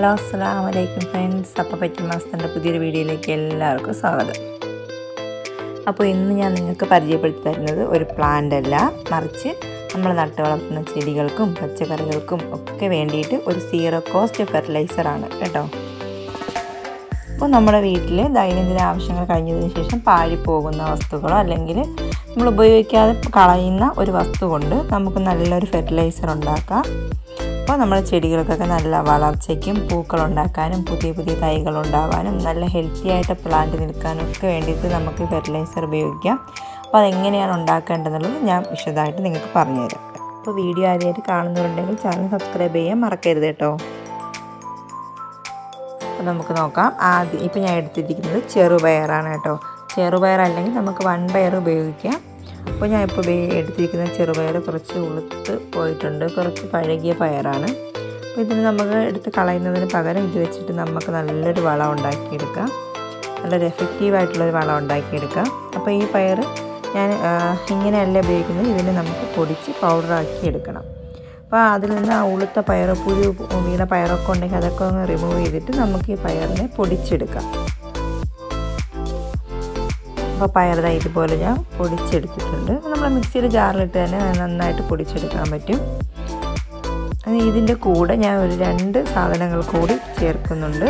hello അസ്സാം വലൈക്കും friends അപ്പോൾ പറ്റും മാസത്തിൻ്റെ പുതിയൊരു വീഡിയോയിലേക്ക് എല്ലാവർക്കും സ്വാഗതം അപ്പോൾ ഇന്ന് ഞാൻ നിങ്ങൾക്ക് പരിചയപ്പെടുത്തി തരുന്നത് ഒരു പ്ലാന്റ് അല്ല മറിച്ച് നമ്മൾ നട്ടു വളർത്തുന്ന ചെടികൾക്കും പച്ചക്കറികൾക്കും ഒക്കെ വേണ്ടിയിട്ട് ഒരു സീറോ കോസ്റ്റ് ഫെർട്ടിലൈസറാണ് കേട്ടോ അപ്പോൾ നമ്മുടെ വീട്ടിൽ ദൈനംദിന ആവശ്യങ്ങൾ കഴിഞ്ഞതിന് ശേഷം പാഴിപ്പോകുന്ന വസ്തുക്കളോ അല്ലെങ്കിൽ നമ്മൾ ഉപയോഗിക്കാതെ കളയുന്ന ഒരു വസ്തു കൊണ്ട് നമുക്ക് നല്ലൊരു ഫെർട്ടിലൈസർ ഉണ്ടാക്കാം അപ്പോൾ നമ്മുടെ ചെടികൾക്കൊക്കെ നല്ല വളർച്ചയ്ക്കും പൂക്കൾ ഉണ്ടാക്കാനും പുതിയ പുതിയ തൈകൾ ഉണ്ടാവാനും നല്ല ഹെൽത്തി ആയിട്ട് പ്ലാന്റ് നിൽക്കാനും ഒക്കെ വേണ്ടിയിട്ട് നമുക്ക് ഫെർട്ടിലൈസർ ഉപയോഗിക്കാം അപ്പോൾ അതെങ്ങനെയാണ് ഉണ്ടാക്കേണ്ടതെന്നുള്ളത് ഞാൻ വിശദമായിട്ട് നിങ്ങൾക്ക് പറഞ്ഞുതരാം അപ്പോൾ വീഡിയോ ആദ്യമായിട്ട് കാണുന്നവരുണ്ടെങ്കിൽ ചാനൽ സബ്സ്ക്രൈബ് ചെയ്യാൻ മറക്കരുത് കേട്ടോ അപ്പോൾ നമുക്ക് നോക്കാം ആദ്യം ഇപ്പോൾ ഞാൻ എടുത്തിരിക്കുന്നത് ചെറുപയറാണ് കേട്ടോ ചെറുപയർ അല്ലെങ്കിൽ നമുക്ക് വൻപയർ ഉപയോഗിക്കാം അപ്പോൾ ഞാൻ ഇപ്പോൾ എടുത്തിരിക്കുന്ന ചെറുപയർ കുറച്ച് ഉളുത്ത് പോയിട്ടുണ്ട് കുറച്ച് പഴകിയ പയറാണ് അപ്പോൾ ഇതിന് നമുക്ക് എടുത്ത് കളയുന്നതിന് പകരം ഇത് വെച്ചിട്ട് നമുക്ക് നല്ലൊരു വളം ഉണ്ടാക്കിയെടുക്കാം നല്ലൊരു എഫക്റ്റീവായിട്ടുള്ളൊരു വളം ഉണ്ടാക്കിയെടുക്കാം അപ്പോൾ ഈ പയർ ഞാൻ ഇങ്ങനെയല്ല ഉപയോഗിക്കുന്നത് ഇതിനെ നമുക്ക് പൊടിച്ച് പൗഡറാക്കി എടുക്കണം അപ്പോൾ അതിൽ നിന്ന് ആ ഉളുത്ത പയർ പുഴു വീണ പയറൊക്കെ ഉണ്ടെങ്കിൽ അതൊക്കെ ഒന്ന് റിമൂവ് ചെയ്തിട്ട് നമുക്ക് ഈ പയറിനെ പൊടിച്ചെടുക്കാം അപ്പോൾ പയറുത ഇതുപോലെ ഞാൻ പൊടിച്ചെടുത്തിട്ടുണ്ട് നമ്മൾ മിക്സിയുടെ ജാറിലിട്ട് തന്നെ നന്നായിട്ട് പൊടിച്ചെടുക്കാൻ പറ്റും ഇതിൻ്റെ കൂടെ ഞാൻ ഒരു രണ്ട് സാധനങ്ങൾ കൂടി ചേർക്കുന്നുണ്ട്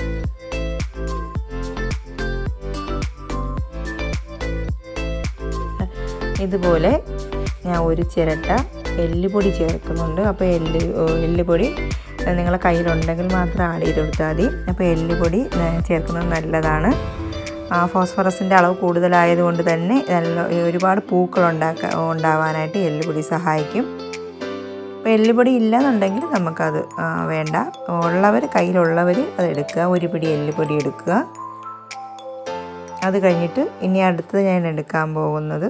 ഇതുപോലെ ഞാൻ ഒരു ചിരട്ട എല്ലുപൊടി ചേർക്കുന്നുണ്ട് അപ്പോൾ എല്ല് എല്ലുപൊടി നിങ്ങളെ കയ്യിലുണ്ടെങ്കിൽ മാത്രം ആഡ് ചെയ്ത് കൊടുത്താൽ മതി അപ്പോൾ എല്ലുപൊടി ചേർക്കുന്നത് നല്ലതാണ് ഫോസ്ഫറസിൻ്റെ അളവ് കൂടുതലായതുകൊണ്ട് തന്നെ നല്ല ഒരുപാട് പൂക്കൾ ഉണ്ടാക്കാൻ ഉണ്ടാവാനായിട്ട് എല്ലുപൊടി സഹായിക്കും അപ്പോൾ എല്ലുപൊടി ഇല്ലെന്നുണ്ടെങ്കിൽ നമുക്കത് വേണ്ട ഉള്ളവർ കയ്യിലുള്ളവർ അത് എടുക്കുക ഒരു പിടി എല്ലുപൊടി എടുക്കുക അത് കഴിഞ്ഞിട്ട് ഇനി അടുത്തത് ഞാൻ എടുക്കാൻ പോകുന്നത്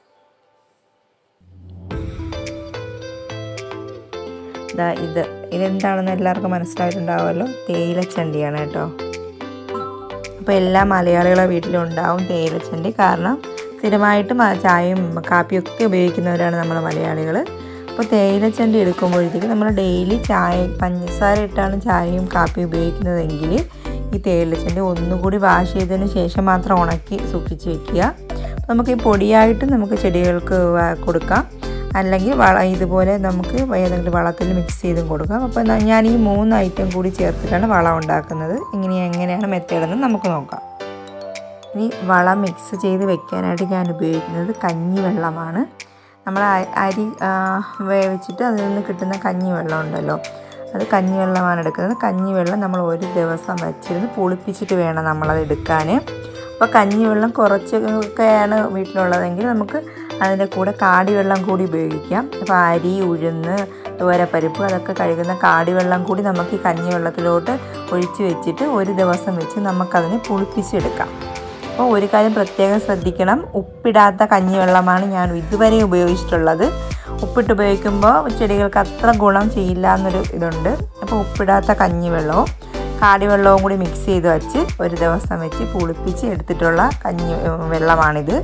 ഇതാ ഇത് ഇതെന്താണെന്ന് എല്ലാവർക്കും മനസ്സിലായിട്ടുണ്ടാവുമല്ലോ തേയിലച്ചണ്ടിയാണ് കേട്ടോ അപ്പോൾ എല്ലാ മലയാളികളുടെ വീട്ടിലും ഉണ്ടാവും തേയിലച്ചണ്ടി കാരണം സ്ഥിരമായിട്ട് ചായയും കാപ്പിയൊക്കെ ഉപയോഗിക്കുന്നവരാണ് നമ്മൾ മലയാളികൾ അപ്പോൾ തേയിലച്ചണ്ടി എടുക്കുമ്പോഴത്തേക്ക് നമ്മൾ ഡെയിലി ചായ പഞ്ചസാര ഇട്ടാണ് ചായയും കാപ്പിയും ഉപയോഗിക്കുന്നതെങ്കിൽ ഈ തേയിലച്ചണ്ടി ഒന്നുകൂടി വാഷ് ചെയ്തതിന് ശേഷം മാത്രം ഉണക്കി സൂക്ഷിച്ച് വെക്കുക നമുക്ക് ഈ പൊടിയായിട്ട് നമുക്ക് ചെടികൾക്ക് കൊടുക്കാം അല്ലെങ്കിൽ വള ഇതുപോലെ നമുക്ക് ഏതെങ്കിലും വളത്തിൽ മിക്സ് ചെയ്തും കൊടുക്കാം അപ്പോൾ ഞാൻ ഈ മൂന്ന് ഐറ്റം കൂടി ചേർത്തിട്ടാണ് വളം ഉണ്ടാക്കുന്നത് ഇങ്ങനെ എങ്ങനെയാണ് മെത്തേഡെന്ന് നമുക്ക് നോക്കാം ഇനി വളം മിക്സ് ചെയ്ത് വെക്കാനായിട്ട് ഞാൻ ഉപയോഗിക്കുന്നത് കഞ്ഞിവെള്ളമാണ് നമ്മൾ അരി വേവിച്ചിട്ട് അതിൽ നിന്ന് കിട്ടുന്ന കഞ്ഞിവെള്ളം ഉണ്ടല്ലോ അത് കഞ്ഞിവെള്ളമാണ് എടുക്കുന്നത് കഞ്ഞിവെള്ളം നമ്മൾ ഒരു ദിവസം വച്ചിരുന്ന് പുളിപ്പിച്ചിട്ട് വേണം നമ്മളത് എടുക്കാൻ അപ്പോൾ കഞ്ഞിവെള്ളം കുറച്ചൊക്കെയാണ് വീട്ടിലുള്ളതെങ്കിൽ നമുക്ക് അതിൻ്റെ കൂടെ കാടിവെള്ളം കൂടി ഉപയോഗിക്കാം അപ്പോൾ അരി ഉഴുന്ന് പരിപ്പ് അതൊക്കെ കഴുകുന്ന കാടിവെള്ളം കൂടി നമുക്ക് ഈ കഞ്ഞിവെള്ളത്തിലോട്ട് ഒഴിച്ച് വെച്ചിട്ട് ഒരു ദിവസം വെച്ച് നമുക്കതിനെ പുളിപ്പിച്ചെടുക്കാം അപ്പോൾ ഒരു കാര്യം പ്രത്യേകം ശ്രദ്ധിക്കണം ഉപ്പിടാത്ത കഞ്ഞിവെള്ളമാണ് ഞാൻ ഇതുവരെ ഉപയോഗിച്ചിട്ടുള്ളത് ഉപ്പിട്ട് ഉപയോഗിക്കുമ്പോൾ ചെടികൾക്ക് അത്ര ഗുണം ചെയ്യില്ല എന്നൊരു ഇതുണ്ട് അപ്പോൾ ഉപ്പിടാത്ത കഞ്ഞിവെള്ളവും കാടിവെള്ളവും കൂടി മിക്സ് ചെയ്ത് വെച്ച് ഒരു ദിവസം വെച്ച് പുളിപ്പിച്ച് എടുത്തിട്ടുള്ള കഞ്ഞി വെള്ളമാണിത്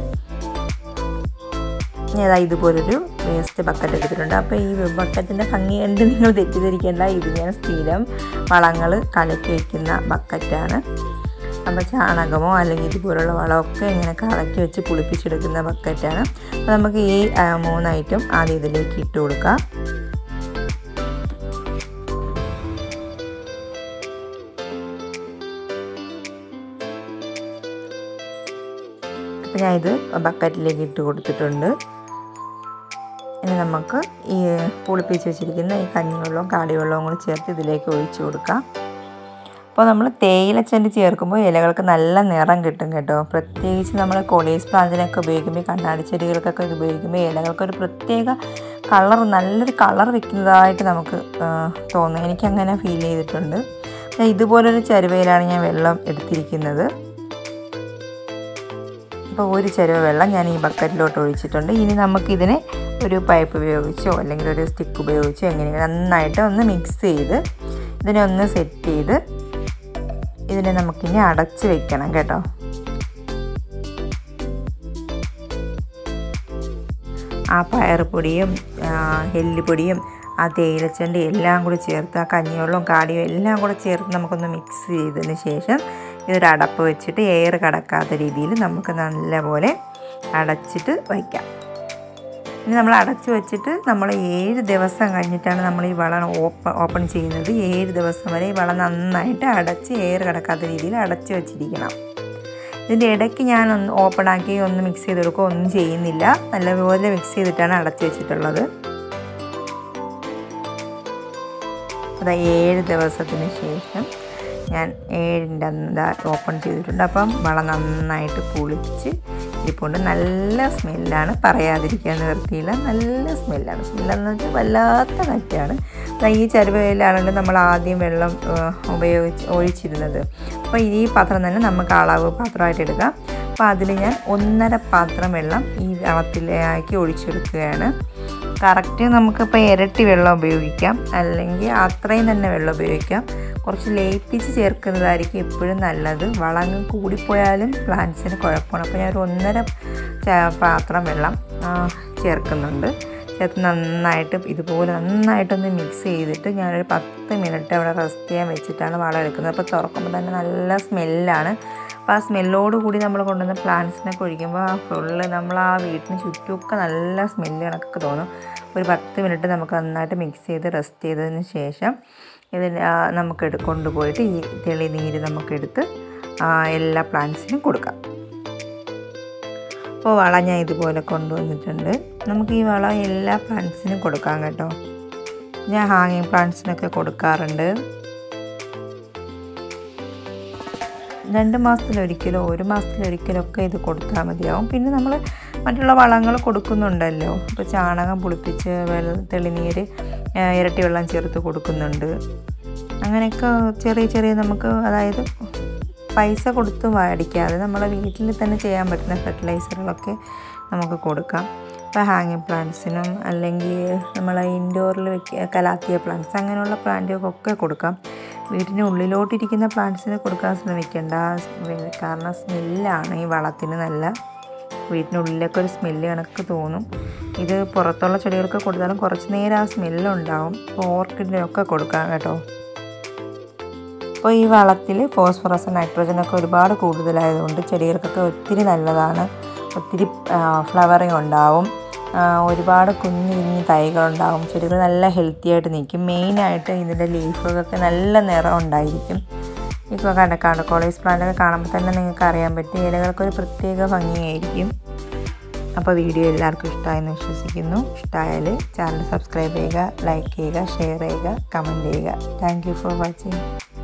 ഞാൻ ഇതുപോലൊരു വേസ്റ്റ് ബക്കറ്റ് എടുത്തിട്ടുണ്ട് അപ്പോൾ ഈ ബക്കറ്റിൻ്റെ ഭംഗി കണ്ട് നിങ്ങൾ തെറ്റിദ്ധരിക്കേണ്ട ഇത് ഞാൻ സ്ഥിരം വളങ്ങൾ കലക്കി വയ്ക്കുന്ന ബക്കറ്റാണ് അപ്പോൾ ചാണകമോ അല്ലെങ്കിൽ ഇതുപോലുള്ള വളമൊക്കെ ഇങ്ങനെ കലക്കി വെച്ച് പുളിപ്പിച്ചെടുക്കുന്ന ബക്കറ്റാണ് അപ്പോൾ നമുക്ക് ഈ മൂന്ന് ഐറ്റം ആദ്യം ഇതിലേക്ക് ഇട്ട് കൊടുക്കാം അപ്പോൾ ഞാൻ ഇത് ബക്കറ്റിലേക്ക് ഇട്ട് കൊടുത്തിട്ടുണ്ട് ഇനി നമുക്ക് ഈ പുളിപ്പിച്ച് വെച്ചിരിക്കുന്ന ഈ കഞ്ഞിവെള്ളവും കാടിവെള്ളവും കൂടി ചേർത്ത് ഇതിലേക്ക് ഒഴിച്ചു കൊടുക്കാം അപ്പോൾ നമ്മൾ തേയിലച്ചണ്ടി ചേർക്കുമ്പോൾ ഇലകൾക്ക് നല്ല നിറം കിട്ടും കേട്ടോ പ്രത്യേകിച്ച് നമ്മൾ കൊളീസ് പ്ലാന്റിനൊക്കെ ഉപയോഗിക്കുമ്പോൾ കണ്ണാടി ചെടികൾക്കൊക്കെ ഇത് ഉപയോഗിക്കുമ്പോൾ ഇലകൾക്കൊരു പ്രത്യേക കളർ നല്ലൊരു കളർ വെക്കുന്നതായിട്ട് നമുക്ക് തോന്നും എനിക്കങ്ങനെ ഫീൽ ചെയ്തിട്ടുണ്ട് ഇതുപോലൊരു ചരുവയിലാണ് ഞാൻ വെള്ളം എടുത്തിരിക്കുന്നത് അപ്പോൾ ഒരു ചെരുവ വെള്ളം ഞാൻ ഈ ബക്കറ്റിലോട്ട് ഒഴിച്ചിട്ടുണ്ട് ഇനി നമുക്കിതിനെ ഒരു പൈപ്പ് ഉപയോഗിച്ചോ അല്ലെങ്കിൽ ഒരു സ്റ്റിക്ക് ഉപയോഗിച്ചോ എങ്ങനെ നന്നായിട്ട് ഒന്ന് മിക്സ് ചെയ്ത് ഇതിനെ ഒന്ന് സെറ്റ് ചെയ്ത് ഇതിനെ നമുക്കിനി അടച്ച് വെക്കണം കേട്ടോ ആ പയറുപൊടിയും എല്ലുപൊടിയും ആ തേയിലച്ചണ്ടി എല്ലാം കൂടി ചേർത്ത് ആ കഞ്ഞിവെള്ളവും കാടിയും എല്ലാം കൂടെ ചേർത്ത് നമുക്കൊന്ന് മിക്സ് ചെയ്തതിന് ശേഷം ഇതൊരു അടപ്പ് വെച്ചിട്ട് എയർ കടക്കാത്ത രീതിയിൽ നമുക്ക് നല്ലപോലെ അടച്ചിട്ട് വയ്ക്കാം ഇനി നമ്മൾ അടച്ചു വെച്ചിട്ട് നമ്മൾ ഏഴ് ദിവസം കഴിഞ്ഞിട്ടാണ് നമ്മൾ ഈ വള ഓപ്പൺ ഓപ്പൺ ചെയ്യുന്നത് ഏഴ് ദിവസം വരെ ഈ വള നന്നായിട്ട് അടച്ച് എയർ കിടക്കാത്ത രീതിയിൽ അടച്ചു വെച്ചിരിക്കണം ഇതിൻ്റെ ഇടയ്ക്ക് ഞാൻ ഒന്ന് ഓപ്പൺ ആക്കി ഒന്ന് മിക്സ് ചെയ്ത് കൊടുക്കുക ഒന്നും ചെയ്യുന്നില്ല നല്ലപോലെ മിക്സ് ചെയ്തിട്ടാണ് അടച്ചു വെച്ചിട്ടുള്ളത് അതാ ഏഴ് ദിവസത്തിന് ശേഷം ഞാൻ ഏഴിൻ്റെ അന്ന് ഓപ്പൺ ചെയ്തിട്ടുണ്ട് അപ്പം വള നന്നായിട്ട് പുളിച്ച് ഇരിപ്പുണ്ട് നല്ല സ്മെല്ലാണ് പറയാതിരിക്കാൻ നിവർത്തിയില്ല നല്ല സ്മെല്ലാണ് സ്മെല്ലെന്ന് വെച്ചാൽ വല്ലാത്ത കറ്റാണ് ഈ ചരുവയിലാണല്ലോ നമ്മൾ ആദ്യം വെള്ളം ഉപയോഗിച്ച് ഒഴിച്ചിരുന്നത് അപ്പോൾ ഈ പാത്രം തന്നെ നമുക്ക് അളവ് പാത്രമായിട്ട് എടുക്കാം അപ്പോൾ അതിൽ ഞാൻ ഒന്നര പാത്രം വെള്ളം ഈ വളത്തിലേക്ക് ഒഴിച്ചെടുക്കുകയാണ് കറക്റ്റ് നമുക്കിപ്പോൾ ഇരട്ടി വെള്ളം ഉപയോഗിക്കാം അല്ലെങ്കിൽ അത്രയും തന്നെ വെള്ളം ഉപയോഗിക്കാം കുറച്ച് ലയിപ്പിച്ച് ചേർക്കുന്നതായിരിക്കും എപ്പോഴും നല്ലത് വളങ്ങൾ കൂടിപ്പോയാലും പ്ലാന്റ്സിന് കുഴപ്പമാണ് അപ്പോൾ ഞാൻ ഒരു ഒന്നര പാത്രം വെള്ളം ചേർക്കുന്നുണ്ട് ചേർത്ത് നന്നായിട്ട് ഇതുപോലെ നന്നായിട്ടൊന്ന് മിക്സ് ചെയ്തിട്ട് ഞാനൊരു പത്ത് മിനിറ്റ് അവിടെ റെസ്റ്റ് ചെയ്യാൻ വെച്ചിട്ടാണ് വളം എടുക്കുന്നത് അപ്പോൾ തുറക്കുമ്പോൾ തന്നെ നല്ല സ്മെല്ലാണ് അപ്പോൾ ആ സ്മെല്ലോട് കൂടി നമ്മൾ കൊണ്ടുവന്ന പ്ലാന്റ്സിനൊക്കെ ഒഴിക്കുമ്പോൾ ആ ഫുള്ള് നമ്മൾ ആ വീട്ടിന് ചുറ്റുമൊക്കെ നല്ല സ്മെല്ല് കണക്കൊക്കെ തോന്നും ഒരു പത്ത് മിനിറ്റ് നമുക്ക് നന്നായിട്ട് മിക്സ് ചെയ്ത് റെസ്റ്റ് ചെയ്തതിന് ശേഷം ഇത് നമുക്ക് കൊണ്ടുപോയിട്ട് ഈ തെളിനീര് നമുക്കെടുത്ത് എല്ലാ പ്ലാന്റ്സിനും കൊടുക്കാം അപ്പോൾ വള ഞാൻ ഇതുപോലെ കൊണ്ടുവന്നിട്ടുണ്ട് നമുക്ക് ഈ വള എല്ലാ പ്ലാന്റ്സിനും കൊടുക്കാം കേട്ടോ ഞാൻ ഹാങ്ങിങ് പ്ലാന്റ്സിനൊക്കെ കൊടുക്കാറുണ്ട് രണ്ട് മാസത്തിലൊരിക്കലോ ഒരു മാസത്തിലൊരിക്കലോ ഒക്കെ ഇത് കൊടുത്താൽ മതിയാവും പിന്നെ നമ്മൾ മറ്റുള്ള വളങ്ങൾ കൊടുക്കുന്നുണ്ടല്ലോ ഇപ്പോൾ ചാണകം പുളിപ്പിച്ച് വെള്ള തെളിനീര് ഇരട്ടി വെള്ളം ചേർത്ത് കൊടുക്കുന്നുണ്ട് അങ്ങനെയൊക്കെ ചെറിയ ചെറിയ നമുക്ക് അതായത് പൈസ കൊടുത്ത് മേടിക്കാതെ നമ്മളെ വീട്ടിൽ തന്നെ ചെയ്യാൻ പറ്റുന്ന ഫെർട്ടിലൈസറുകളൊക്കെ നമുക്ക് കൊടുക്കാം ഇപ്പോൾ ഹാങ്ങിങ് പ്ലാന്റ്സിനും അല്ലെങ്കിൽ നമ്മൾ ഇൻഡോറിൽ വെക്കുക കലാത്തിയ പ്ലാന്റ്സ് അങ്ങനെയുള്ള പ്ലാന്റുകൾക്കൊക്കെ കൊടുക്കാം വീടിന് ഉള്ളിലോട്ടിരിക്കുന്ന പ്ലാന്റ്സിന് കൊടുക്കാൻ ശ്രമിക്കേണ്ട കാരണം സ്മെല്ലാണ് ഈ വളത്തിന് നല്ല വീട്ടിനുള്ളിലൊക്കെ ഒരു സ്മെല്ല് കണക്ക് തോന്നും ഇത് പുറത്തുള്ള ചെടികൾക്ക് കൊടുത്താലും കുറച്ച് നേരം ആ സ്മെല്ലുണ്ടാവും ഓർക്കിഡിനൊക്കെ കൊടുക്കാം കേട്ടോ അപ്പോൾ ഈ വളത്തിൽ ഫോസ്ഫറസ് നൈട്രോജനൊക്കെ ഒരുപാട് കൂടുതലായതുകൊണ്ട് ചെടികൾക്കൊക്കെ ഒത്തിരി നല്ലതാണ് ഒത്തിരി ഫ്ലവറിങ് ഉണ്ടാവും ഒരുപാട് കുഞ്ഞു കുഞ്ഞു തൈകളുണ്ടാവും ചെടികൾ നല്ല ഹെൽത്തി ആയിട്ട് നിൽക്കും മെയിനായിട്ട് ഇതിൻ്റെ ലീഫുകളൊക്കെ നല്ല നിറം ഉണ്ടായിരിക്കും ഇപ്പോൾ കണ്ട കണ്ട കോളേജ് പ്ലാന്റൊക്കെ കാണുമ്പോൾ തന്നെ നിങ്ങൾക്ക് അറിയാൻ പറ്റും ഇലകൾക്കൊരു പ്രത്യേക ഭംഗിയായിരിക്കും അപ്പോൾ വീഡിയോ എല്ലാവർക്കും ഇഷ്ടമായെന്ന് വിശ്വസിക്കുന്നു ഇഷ്ടമായാൽ ചാനൽ സബ്സ്ക്രൈബ് ചെയ്യുക ലൈക്ക് ചെയ്യുക ഷെയർ ചെയ്യുക കമൻറ്റ് ചെയ്യുക താങ്ക് യു ഫോർ വാച്ചിങ്